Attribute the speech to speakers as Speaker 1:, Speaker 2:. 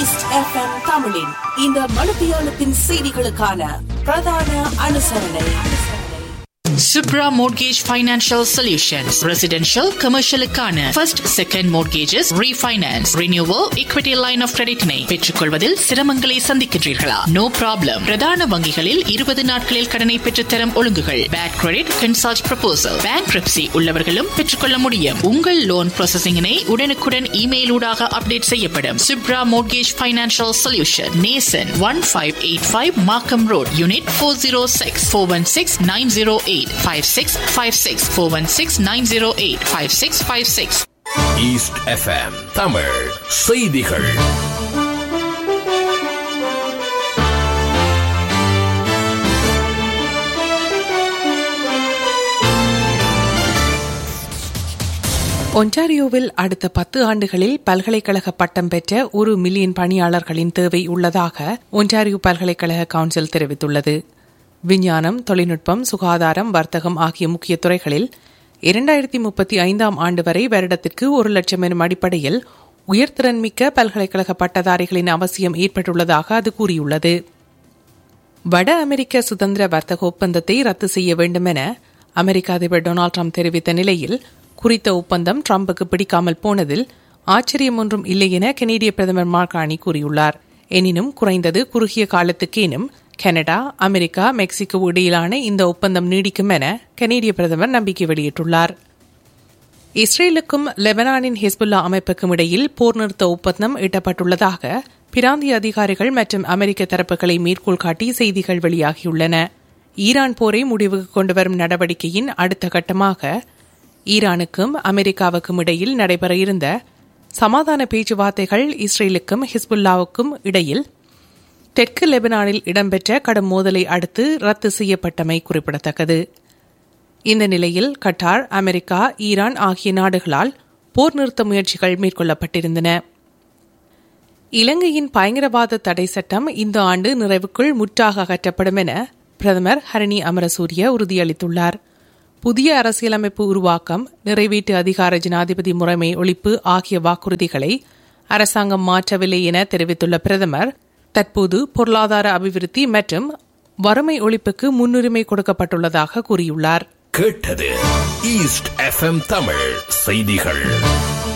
Speaker 1: East FM தமிழின் இந்த மணித்தியாலத்தின் செய்திகளுக்கான பிரதான அனுசரணை
Speaker 2: Subra Mortgage Financial Solutions. Residential, commercial-க்கான first, second mortgages, refinance, renewal, equity line of credit-னை பெற்றுக்கொள்வதில் சிரமங்களை சந்திக்கின்றீர்களா? No problem. பிரதான வங்கிகளில் 20 நாட்களில் கடனை பெற்றுத்தரும் ஒழுங்குகள். Bad credit, consult proposal. Bankruptcy உள்ளவர்களும் பெற்றுக்கொள்ள முடியும். உங்கள் லோன் ப்ராசஸிங்கினை உடனுக்குடன் இமெயில் ஊடாக அப்டேட் செய்யப்படும். Subra Mortgage Financial Solution. Nason 1585 Markham Road, Unit 406 416 908 5656 416 908 5656
Speaker 3: East FM Tamil செய்திகள்
Speaker 4: ஒன்டாரியோவில் அடுத்த பத்து ஆண்டுகளில் பல்கலைக்கழக பட்டம் பெற்ற ஒரு மில்லியன் பணியாளர்களின் தேவை உள்ளதாக ஒன்டாரியோ பல்கலைக்கழக கவுன்சில் தெரிவித்துள்ளது விஞ்ஞானம் தொழில்நுட்பம் சுகாதாரம் வர்த்தகம் ஆகிய முக்கிய துறைகளில் இரண்டாயிரத்தி முப்பத்தி ஐந்தாம் ஆண்டு வரை வருடத்திற்கு ஒரு லட்சம் எனும் அடிப்படையில் உயர்திறன்மிக்க பல்கலைக்கழக பட்டதாரிகளின் அவசியம் ஏற்பட்டுள்ளதாக அது கூறியுள்ளது வட அமெரிக்க சுதந்திர வர்த்தக ஒப்பந்தத்தை ரத்து செய்ய வேண்டும் என அமெரிக்க அதிபர் டொனால்டு ட்ரம்ப் தெரிவித்த நிலையில் குறித்த ஒப்பந்தம் ட்ரம்புக்கு பிடிக்காமல் போனதில் ஆச்சரியம் ஒன்றும் இல்லை என கனேடிய பிரதமர் மார்கானி கூறியுள்ளார் எனினும் குறைந்தது குறுகிய காலத்துக்கேனும் கனடா அமெரிக்கா மெக்சிகோ இடையிலான இந்த ஒப்பந்தம் நீடிக்கும் என கனேடிய பிரதமர் நம்பிக்கை வெளியிட்டுள்ளார் இஸ்ரேலுக்கும் லெபனானின் ஹிஸ்புல்லா அமைப்புக்கும் இடையில் போர் நிறுத்த ஒப்பந்தம் எட்டப்பட்டுள்ளதாக பிராந்திய அதிகாரிகள் மற்றும் அமெரிக்க தரப்புகளை மேற்கோள் காட்டி செய்திகள் வெளியாகியுள்ளன ஈரான் போரை முடிவுக்கு கொண்டுவரும் நடவடிக்கையின் அடுத்த கட்டமாக ஈரானுக்கும் அமெரிக்காவுக்கும் இடையில் நடைபெற இருந்த சமாதான பேச்சுவார்த்தைகள் இஸ்ரேலுக்கும் ஹிஸ்புல்லாவுக்கும் இடையில் தெற்கு லெபனானில் இடம்பெற்ற கடும் மோதலை அடுத்து ரத்து செய்யப்பட்டமை குறிப்பிடத்தக்கது இந்த நிலையில் கட்டார் அமெரிக்கா ஈரான் ஆகிய நாடுகளால் போர் நிறுத்த முயற்சிகள் மேற்கொள்ளப்பட்டிருந்தன இலங்கையின் பயங்கரவாத தடை சட்டம் இந்த ஆண்டு நிறைவுக்குள் முற்றாக அகற்றப்படும் என பிரதமர் ஹரணி அமரசூரிய உறுதியளித்துள்ளார் புதிய அரசியலமைப்பு உருவாக்கம் நிறைவேற்று அதிகார ஜனாதிபதி முறைமை ஒழிப்பு ஆகிய வாக்குறுதிகளை அரசாங்கம் மாற்றவில்லை என தெரிவித்துள்ள பிரதமர் தற்போது பொருளாதார அபிவிருத்தி மற்றும் வறுமை ஒழிப்புக்கு முன்னுரிமை கொடுக்கப்பட்டுள்ளதாக கூறியுள்ளார்
Speaker 3: கேட்டது ஈஸ்ட் எஃப்எம் தமிழ் செய்திகள்